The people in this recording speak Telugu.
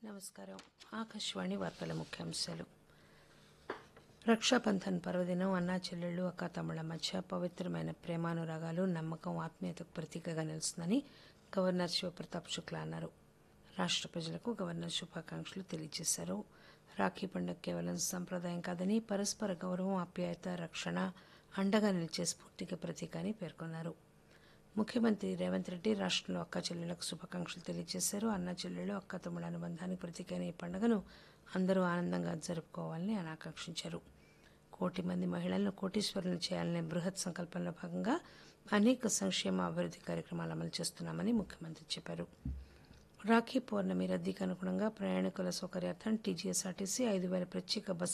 నమస్కారం ఆకాశవాణి వార్తల ముఖ్యాంశాలు రక్షాబంధన్ పర్వదినం అన్నా చెల్లెళ్ళు అక్క తమ్ముళ్ల మధ్య పవిత్రమైన ప్రేమానురాగాలు నమ్మకం ఆత్మీయతకు ప్రతీకగా నిలుస్తుందని గవర్నర్ శివప్రతాప్ శుక్లా అన్నారు రాష్ట్ర ప్రజలకు గవర్నర్ శుభాకాంక్షలు తెలియజేశారు రాఖీ పండుగ కేవలం సంప్రదాయం కాదని పరస్పర గౌరవం ఆప్యాయత రక్షణ అండగా నిలిచే స్ఫూర్తికి ప్రతీక అని పేర్కొన్నారు ముఖ్యమంత్రి రేవంత్ రెడ్డి రాష్ట్రంలో అక్క చెల్లెళ్లకు శుభాకాంక్షలు తెలియజేశారు అన్న చెల్లెళ్ళు అక్క తమ్ముళ్ళ అనుబంధానికి ప్రతీకైన ఈ పండుగను అందరూ ఆనందంగా జరుపుకోవాలని ఆయన ఆకాంక్షించారు కోటి మంది మహిళలను కోటీశ్వరులను చేయాలనే బృహత్ సంకల్పంలో భాగంగా అనేక సంక్షేమ అభివృద్ధి కార్యక్రమాలు అమలు చేస్తున్నామని ముఖ్యమంత్రి చెప్పారు రాఖీ పౌర్ణమి రద్దీకి అనుగుణంగా ప్రయాణికుల సౌకర్యార్థం టీజీఎస్ఆర్టీసీ ఐదు వేల ప్రత్యేక బస్సు